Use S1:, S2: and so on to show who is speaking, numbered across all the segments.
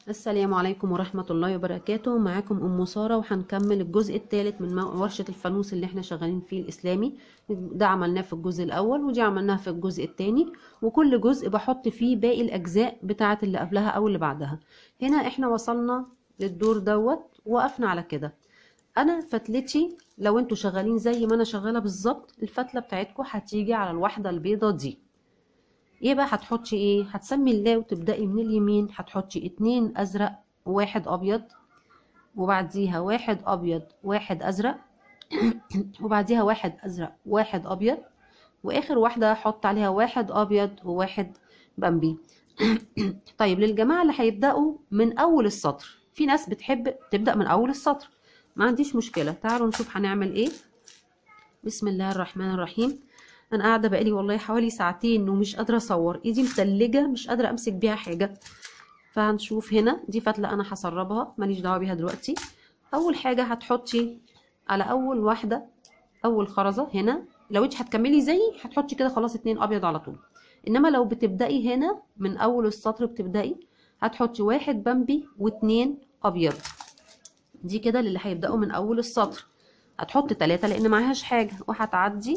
S1: السلام عليكم ورحمة الله وبركاته معاكم أم سارة وهنكمل الجزء الثالث من مو- ورشة الفانوس اللي احنا شغالين فيه الإسلامي ده عملناه في الجزء الأول ودي عملناها في الجزء الثاني وكل جزء بحط فيه باقي الأجزاء بتاعة اللي قبلها أو اللي بعدها هنا احنا وصلنا للدور دوت وقفنا على كده أنا فتلتي لو انتوا شغالين زي ما أنا شغالة بالظبط الفتلة بتاعتكم هتيجي على الواحدة البيضة دي ايه بقى هتحطي ايه هتسمي الله وتبدأي من اليمين هتحطي اتنين ازرق وواحد ابيض وبعديها واحد ابيض واحد ازرق وبعديها واحد ازرق واحد ابيض واخر واحدة هحط عليها واحد ابيض وواحد بامبي طيب للجماعة اللي هيبدأوا من اول السطر في ناس بتحب تبدأ من اول السطر ما عنديش مشكلة تعالوا نشوف هنعمل ايه بسم الله الرحمن الرحيم انا قاعده بقالي والله حوالي ساعتين ومش قادره اصور ايدي متلجه مش قادره امسك بيها حاجه فهنشوف هنا دي فتله انا هسربها ماليش دعوه بيها دلوقتي اول حاجه هتحطي على اول واحده اول خرزه هنا لو انت هتكملي زيي هتحطي كده خلاص اتنين ابيض على طول انما لو بتبدأي هنا من اول السطر بتبدأي هتحطي واحد بامبي واتنين ابيض دي كده للي هيبدأوا من اول السطر هتحط تلاتة لان معهاش حاجة وهتعدي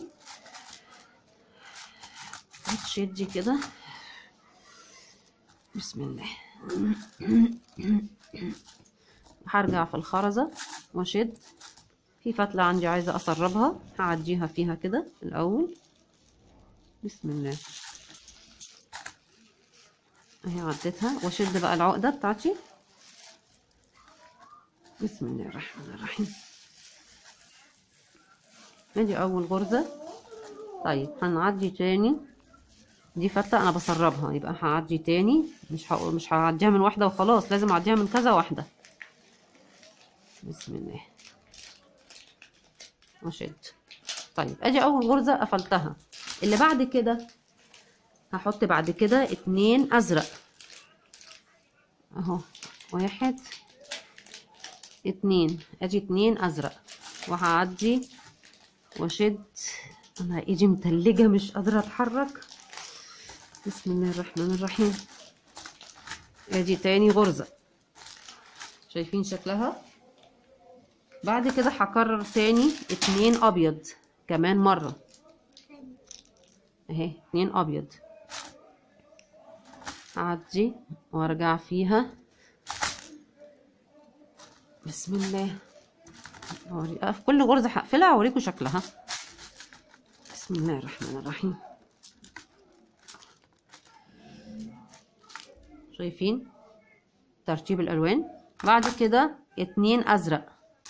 S1: هتشدي كده بسم الله هرجع في الخرزة واشد في فتلة عندي عايزة اسربها هعديها فيها كده الاول بسم الله اهي عديتها واشد بقى العقدة بتاعتي بسم الله الرحمن الرحيم ادي اول غرزة طيب هنعدي تاني دي فتلة انا بسربها يبقى هعدي تاني مش هقول مش هعديها من واحدة وخلاص لازم اعديها من كذا واحدة بسم الله وشد طيب ادي اول غرزة قفلتها اللي بعد كده هحط بعد كده اتنين ازرق اهو واحد اتنين ادي اتنين ازرق وهعدي واشد انا ايدي متلجة مش قادرة اتحرك بسم الله الرحمن الرحيم ادي تاني غرزة شايفين شكلها بعد كده هكرر تاني اتنين ابيض كمان مرة اهي اتنين ابيض اعدي وارجع فيها بسم الله أوري- في كل غرزة هقفلها اوريكم شكلها بسم الله الرحمن الرحيم شايفين ترتيب الالوان بعد كده اتنين ازرق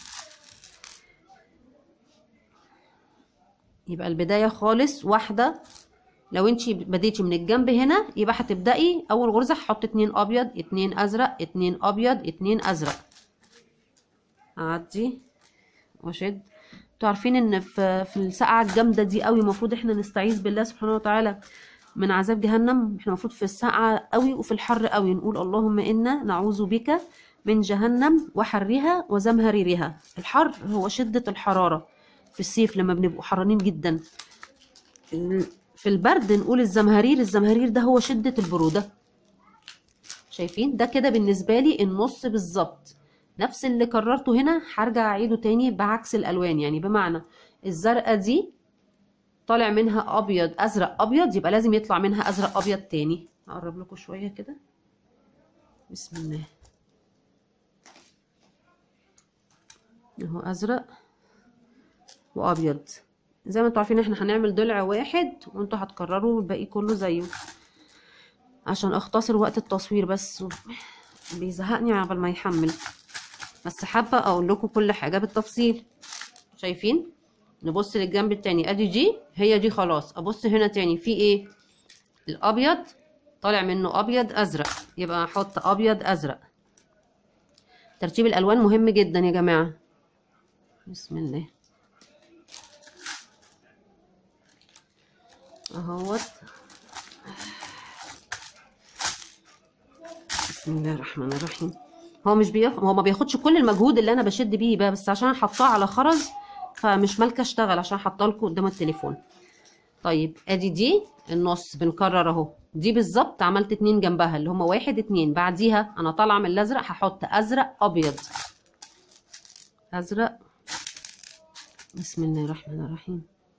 S1: يبقى البداية خالص واحدة لو انتي بديتي من الجنب هنا يبقى هتبدأي اول غرزة هحط اتنين ابيض اتنين ازرق اتنين ابيض اتنين ازرق اعدي واشد انتوا عارفين ان في في السقعة الجامدة دي قوي المفروض احنا نستعيذ بالله سبحانه وتعالى من عذاب جهنم احنا المفروض في السقعة قوي وفي الحر قوي نقول اللهم انا نعوذ بك من جهنم وحرها وزمهريرها الحر هو شدة الحرارة في الصيف لما بنبقوا حرانين جدا ال- في البرد نقول الزمهرير الزمهرير ده هو شدة البرودة شايفين ده كده بالنسبة لي النص بالظبط نفس اللي كررته هنا هرجع اعيده تاني بعكس الالوان يعني بمعنى الزرقاء دي طالع منها ابيض ازرق ابيض يبقى لازم يطلع منها ازرق ابيض تاني هقرب لكم شويه كده بسم الله اهو ازرق وابيض زي ما انتوا عارفين احنا هنعمل ضلع واحد وانتوا هتكرروا الباقي كله زيه عشان اختصر وقت التصوير بس بيزهقني قبل ما يحمل بس حابه اقول لكم كل حاجه بالتفصيل شايفين نبص للجنب التاني ادي دي هي دي خلاص ابص هنا تاني في ايه الابيض طالع منه ابيض ازرق يبقى احط ابيض ازرق ترتيب الالوان مهم جدا يا جماعه بسم الله اهوت بسم الله الرحمن الرحيم هو مش بياخد هو ما بياخدش كل المجهود اللي انا بشد بيه بقى بس عشان حطاه على خرز فمش مالكه اشتغل عشان حاطه لكم قدام التليفون طيب ادي دي النص بنكرر اهو دي بالظبط عملت اتنين جنبها اللي هما واحد اتنين بعديها انا طالعه من الازرق هحط ازرق ابيض ازرق بسم الله الرحمن الرحيم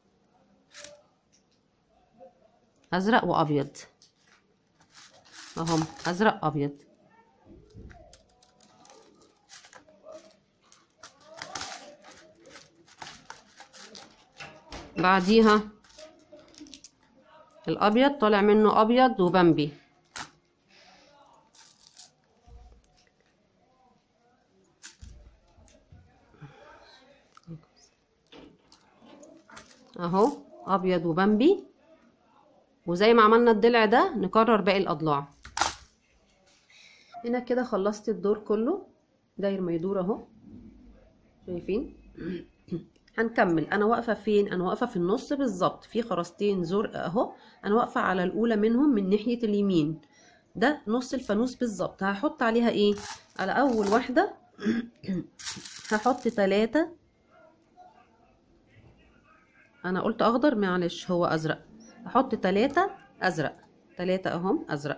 S1: ازرق وابيض اهم ازرق ابيض بعديها الابيض طالع منه ابيض وبمبي اهو ابيض وبمبي وزي ما عملنا الضلع ده نكرر باقي الاضلاع هنا كده خلصت الدور كله داير ما يدور اهو شايفين هنكمل انا واقفه فين انا واقفه في النص بالظبط في خرزتين زرق اهو انا واقفه على الاولى منهم من ناحيه اليمين ده نص الفانوس بالظبط هحط عليها ايه على اول واحده هحط ثلاثة انا قلت اخضر معلش هو ازرق هحط ثلاثة ازرق ثلاثة اهم ازرق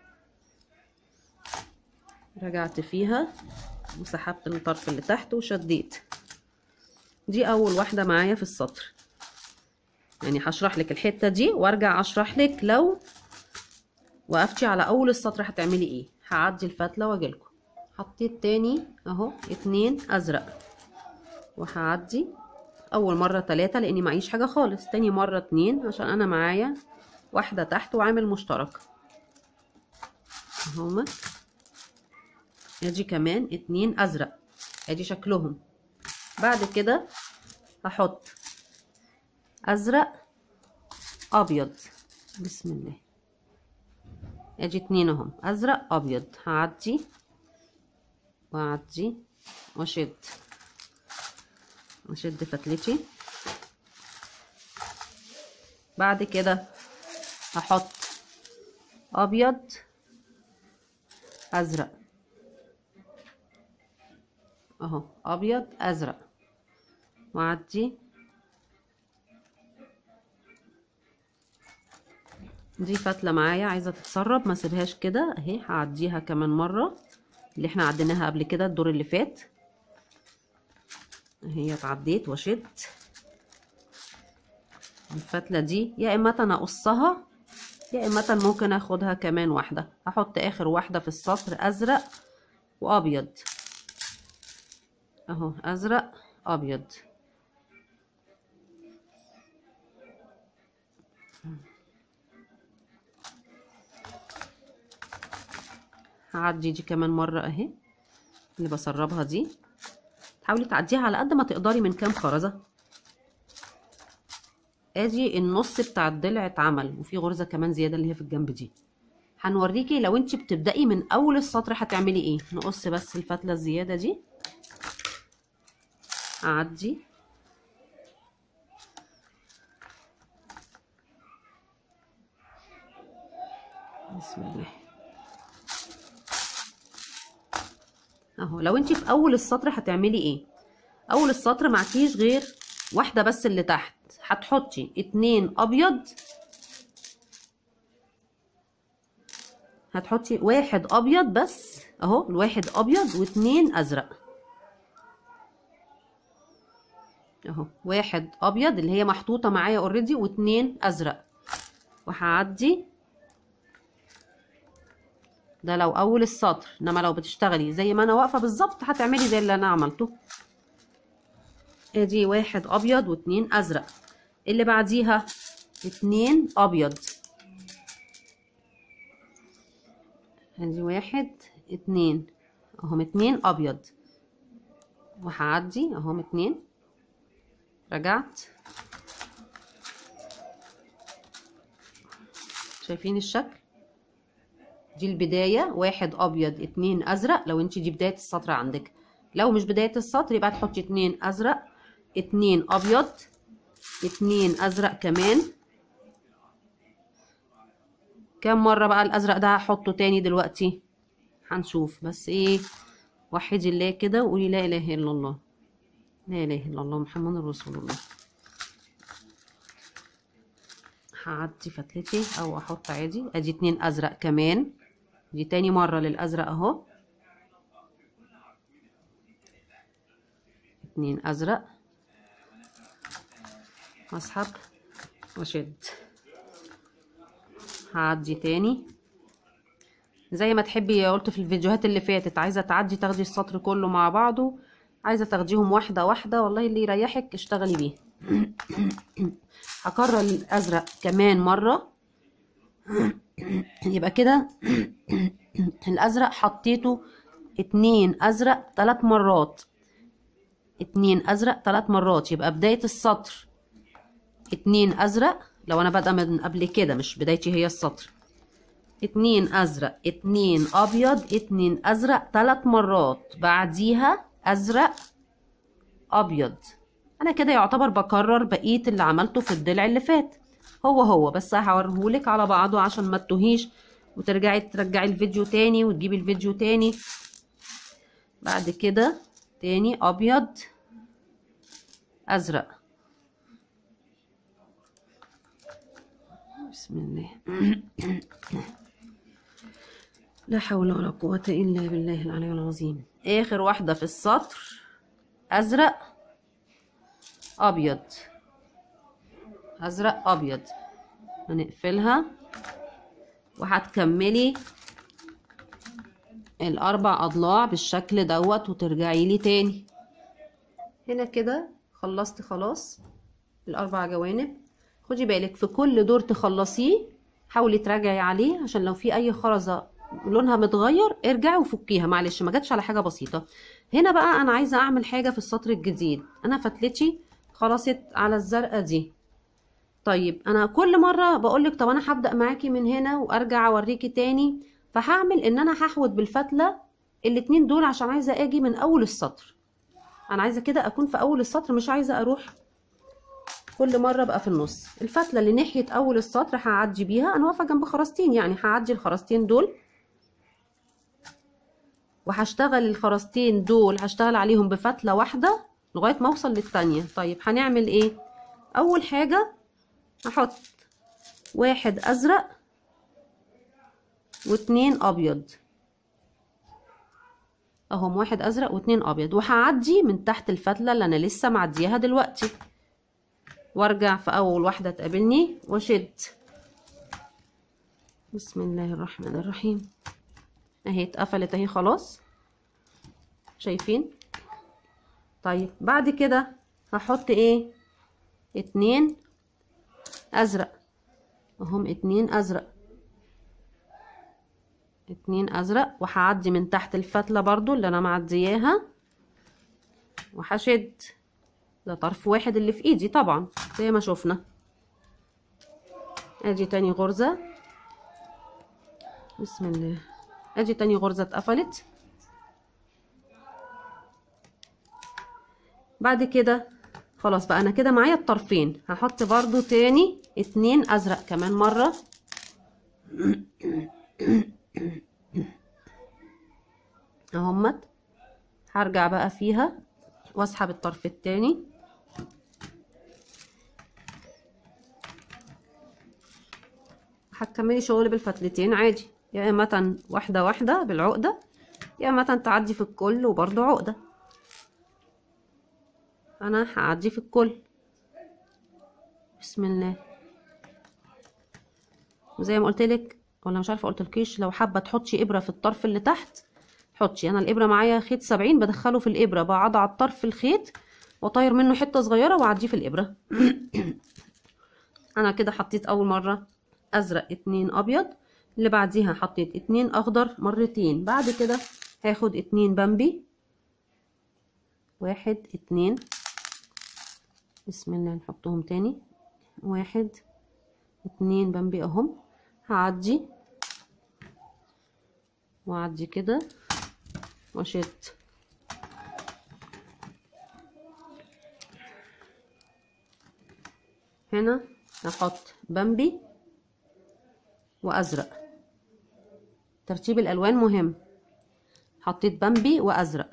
S1: رجعت فيها وسحبت الطرف اللي تحت وشديت دي اول واحده معايا في السطر يعني هشرح لك الحته دي وارجع اشرح لك لو وقفتي على اول السطر هتعملي ايه هعدي الفتله واجيلكم حطيت تاني اهو اتنين ازرق وهعدي اول مره تلاتة لاني معيش حاجه خالص تاني مره اتنين عشان انا معايا واحده تحت وعامل مشترك هما ادي كمان اتنين ازرق ادي شكلهم بعد كده هحط ازرق ابيض بسم الله ادي اتنين اهم ازرق ابيض هعدي واعدي واشد اشد فتلتي بعد كده هحط ابيض ازرق اهو ابيض ازرق واعدي دي فتله معايا عايزه تتسرب ما سيبهاش كده اهي هعديها كمان مره اللي احنا عديناها قبل كده الدور اللي فات اهي اتعديت واشد الفتله دي يا اما انا اقصها يا اما ممكن اخدها كمان واحده هحط اخر واحده في السطر ازرق وابيض اهو ازرق ابيض هعدي دي كمان مره اهي اللي بسربها دي تحاولي تعديها على قد ما تقدري من كام خرزه ادي النص بتاع الضلع اتعمل وفي غرزه كمان زياده اللي هي في الجنب دي هنوريكي لو انت بتبدأي من اول السطر هتعملي ايه نقص بس الفتله الزياده دي اعدي بسم الله اهو لو انت في اول السطر هتعملي ايه اول السطر معكيش غير واحده بس اللي تحت هتحطي اتنين ابيض هتحطي واحد ابيض بس اهو الواحد ابيض واتنين ازرق اهو واحد ابيض اللي هي محطوطه معايا اوريدي واتنين ازرق وهعدي ده لو اول السطر انما لو بتشتغلي زي ما انا واقفه بالظبط هتعملي زي اللي انا عملته ادي واحد ابيض واتنين ازرق اللي بعديها اتنين ابيض ادي واحد اتنين اهم اتنين ابيض وهعدي اهم اتنين رجعت شايفين الشكل دي البداية واحد أبيض اتنين أزرق لو انت دي بداية السطر عندك لو مش بداية السطر يبقى تحطي اتنين أزرق اتنين أبيض اتنين أزرق كمان كام مرة بقى الأزرق ده هحطه تاني دلوقتي هنشوف بس ايه وحدي الله كده وقولي لا إله إلا الله لا إله إلا الله محمد رسول الله هعدي فتلتي او احط عادي ادي اتنين ازرق كمان دي تاني مرة للازرق اهو اتنين ازرق اسحب واشد هعدي تاني زي ما تحبي قلت في الفيديوهات اللي فاتت عايزه تعدي تاخدي السطر كله مع بعضه عايزه تاخديهم واحده واحده والله اللي يريحك اشتغلي بيه هكرر الازرق كمان مره يبقى كده الازرق حطيته اتنين ازرق تلات مرات اتنين ازرق تلات مرات يبقى بدايه السطر اتنين ازرق لو انا بادئه من قبل كده مش بدايتي هي السطر اتنين ازرق اتنين ابيض اتنين ازرق تلات مرات بعديها ازرق ابيض انا كده يعتبر بكرر بقيه اللي عملته في الضلع اللي فات هو هو بس هوريهولك على بعضه عشان ما تتوهيش وترجعي ترجعي الفيديو تاني وتجيبي الفيديو تاني بعد كده تاني ابيض ازرق بسم الله لا حول ولا قوة إلا بالله العلي العظيم آخر واحدة في السطر أزرق أبيض أزرق أبيض هنقفلها وهتكملي الأربع أضلاع بالشكل دوت وترجعي لي تاني هنا كده خلصت خلاص الأربع جوانب خدي بالك في كل دور تخلصيه حاولي تراجعي عليه عشان لو في أي خرزة لونها متغير ارجعي وفكيها معلش ما جاتش على حاجه بسيطه هنا بقى انا عايزه اعمل حاجه في السطر الجديد انا فتلتي خلصت على الزرقاء دي طيب انا كل مره بقولك طب انا هبدا معاكي من هنا وارجع اوريكي تاني فهعمل ان انا هحود بالفتله الاتنين دول عشان عايزه اجي من اول السطر انا عايزه كده اكون في اول السطر مش عايزه اروح كل مره ابقى في النص الفتله اللي ناحيه اول السطر هعدي بيها انا واقفه جنب خرزتين يعني هعدي الخرزتين دول وهشتغل الخرزتين دول هشتغل عليهم بفتله واحده لغايه ما اوصل للتانية طيب هنعمل ايه اول حاجه هحط واحد ازرق واتنين ابيض اهم واحد ازرق واتنين ابيض وهعدي من تحت الفتله اللي انا لسه معدياها دلوقتي وارجع في اول واحده تقابلني واشد بسم الله الرحمن الرحيم اهي اتقفلت اهي خلاص شايفين طيب بعد كده هحط ايه اتنين ازرق اهم اتنين ازرق اتنين ازرق وهعدي من تحت الفتله برضو اللي انا معدياها وهشد ده طرف واحد اللي في ايدي طبعا زي ما شفنا ادي تاني غرزه بسم الله ادي تاني غرزة اتقفلت بعد كده خلاص بقى انا كده معايا الطرفين هحط برضو تاني اتنين ازرق كمان مرة اهمت هرجع بقى فيها واسحب الطرف التاني هتكملي شغل بالفتلتين عادي يا اما واحده واحده بالعقده يا اما تعدي في الكل وبرضو عقده انا هعدي في الكل بسم الله وزي ما قلت لك ولا مش عارفه قلتلكيش لو حابه تحطي ابره في الطرف اللي تحت حطي انا الابره معايا خيط سبعين بدخله في الابره بقعد على الطرف الخيط واطير منه حته صغيره واعديه في الابره انا كده حطيت اول مره ازرق اتنين ابيض اللي بعديها حطيت اتنين اخضر مرتين بعد كده هاخد اتنين بامبي واحد اتنين بسم الله نحطهم تاني واحد اتنين بامبي اهم هعدي واعدي كده واشد هنا هحط بامبي وازرق ترتيب الالوان مهم حطيت بامبي وازرق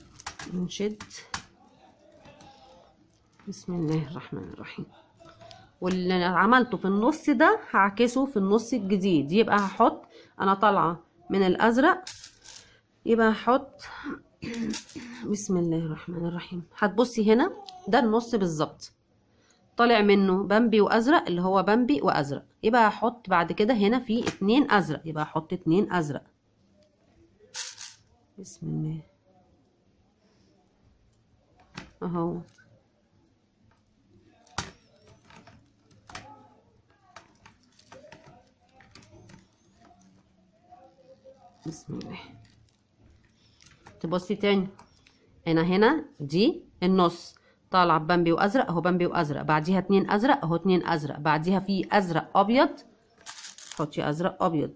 S1: نشد بسم الله الرحمن الرحيم واللي عملته في النص ده هعكسه في النص الجديد يبقى هحط انا طالعه من الازرق يبقى هحط بسم الله الرحمن الرحيم هتبصي هنا ده النص بالظبط طالع منه بامبي وازرق اللي هو بامبي وازرق يبقى هحط بعد كده هنا في اتنين ازرق يبقى هحط اتنين ازرق بسم الله اهو بسم الله تبصي تاني انا هنا دي النص طالعه بامبي وازرق اهو بامبي وازرق بعديها اتنين ازرق اهو اتنين ازرق بعديها في ازرق ابيض حطي ازرق ابيض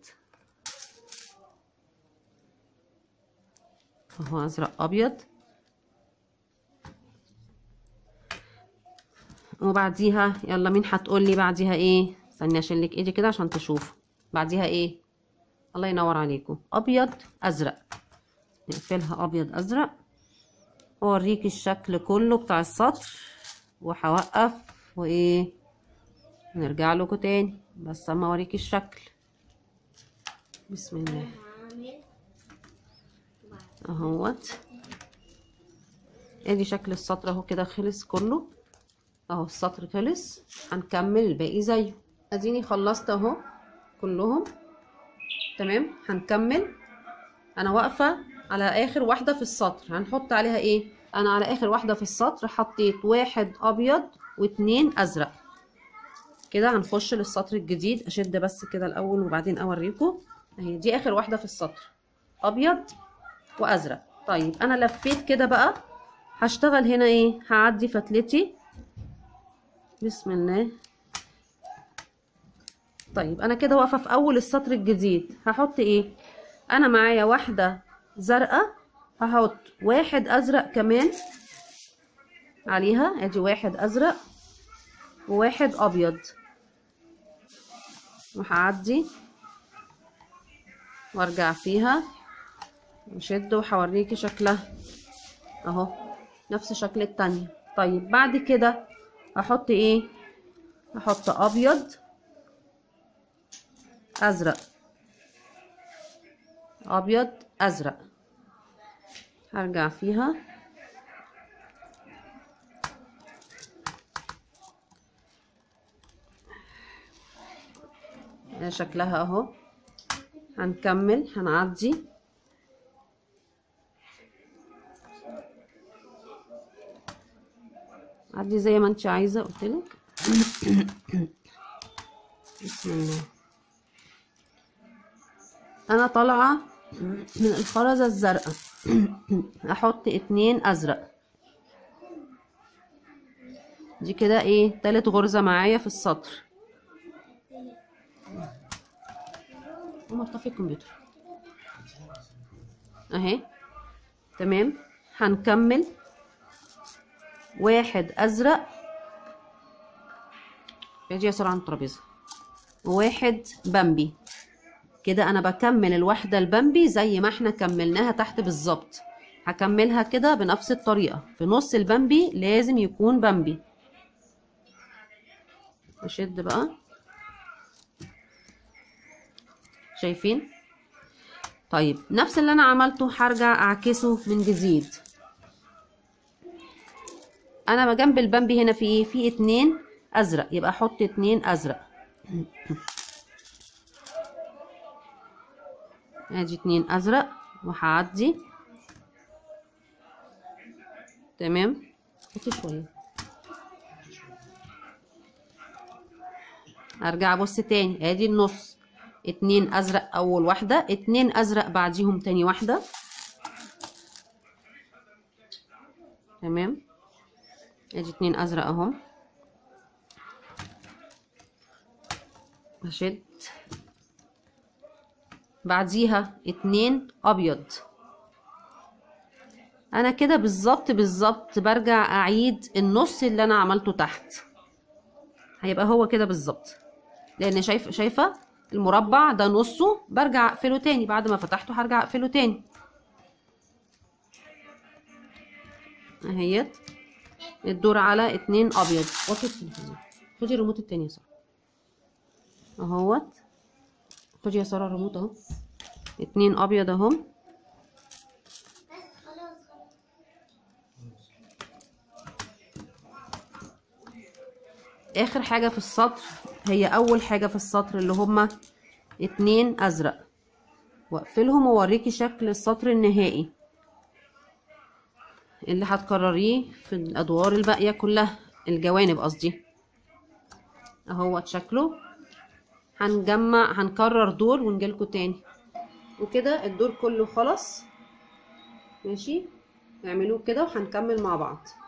S1: اهو ازرق ابيض وبعديها يلا مين هتقول لي بعديها ايه استني اشيل لك ايدي كده عشان تشوفوا بعديها ايه الله ينور عليكم ابيض ازرق نقفلها ابيض ازرق واوريك الشكل كله بتاع السطر وهوقف وايه نرجع لكم تاني بس اما اوريك الشكل بسم الله اهوت ادي شكل السطر اهو كده خلص كله اهو السطر خلص هنكمل الباقي زيه اديني خلصت اهو كلهم تمام هنكمل انا واقفه على اخر واحده في السطر هنحط عليها ايه انا على اخر واحده في السطر حطيت واحد ابيض واتنين ازرق كده هنخش للسطر الجديد اشد بس كده الاول وبعدين اوريكم اهي دي اخر واحده في السطر ابيض وازرق طيب انا لفيت كده بقى هشتغل هنا ايه هعدي فتلتي بسم الله طيب انا كده واقفه في اول السطر الجديد هحط ايه انا معايا واحده زرقاء هحط واحد ازرق كمان عليها ادي واحد ازرق وواحد ابيض وهعدي وارجع فيها وشد وهوريكي شكلها اهو نفس شكل التانية طيب بعد كده احط ايه احط ابيض ازرق ابيض ازرق هرجع فيها ده شكلها اهو هنكمل هنعدي عدي زي ما انت عايزه قلتلك بسم الله انا طالعه من الخرزه الزرقاء احط اتنين ازرق دي كده ايه تالت غرزه معايا في السطر قوم اطفي الكمبيوتر اهي تمام هنكمل واحد ازرق يجي يسار عن الترابيزه وواحد بامبي كده انا بكمل الواحده البامبي زي ما احنا كملناها تحت بالظبط هكملها كده بنفس الطريقه في نص البامبي لازم يكون بامبي اشد بقى شايفين طيب نفس اللي انا عملته هرجع اعكسه من جديد انا جنب البامبي هنا في ايه في اتنين ازرق يبقى احط اتنين ازرق ادي اتنين ازرق وهعدي تمام حطي شويه ارجع ابص تاني ادي النص اتنين ازرق اول واحده اتنين ازرق بعديهم تاني واحده تمام ادي اتنين ازرق اهو هشد بعديها اتنين ابيض انا كده بالظبط بالظبط برجع اعيد النص اللي انا عملته تحت هيبقى هو كده بالظبط لان شايف شايفه المربع ده نصه برجع اقفله تاني بعد ما فتحته هرجع اقفله تاني اهيت الدور على اتنين ابيض وطي التلفزيون خدي الريموت التاني يا ساره اهوت خدي يا ساره الريموت اهو اتنين ابيض اهو اخر حاجة في السطر هي اول حاجة في السطر اللي هما اتنين ازرق واقفلهم واوريكي شكل السطر النهائي اللي هتكرريه في الادوار الباقية كلها الجوانب قصدي اهوت شكله هنجمع هنكرر دور ونجيلكوا تاني وكده الدور كله خلص ماشي اعملوه كده وهنكمل مع بعض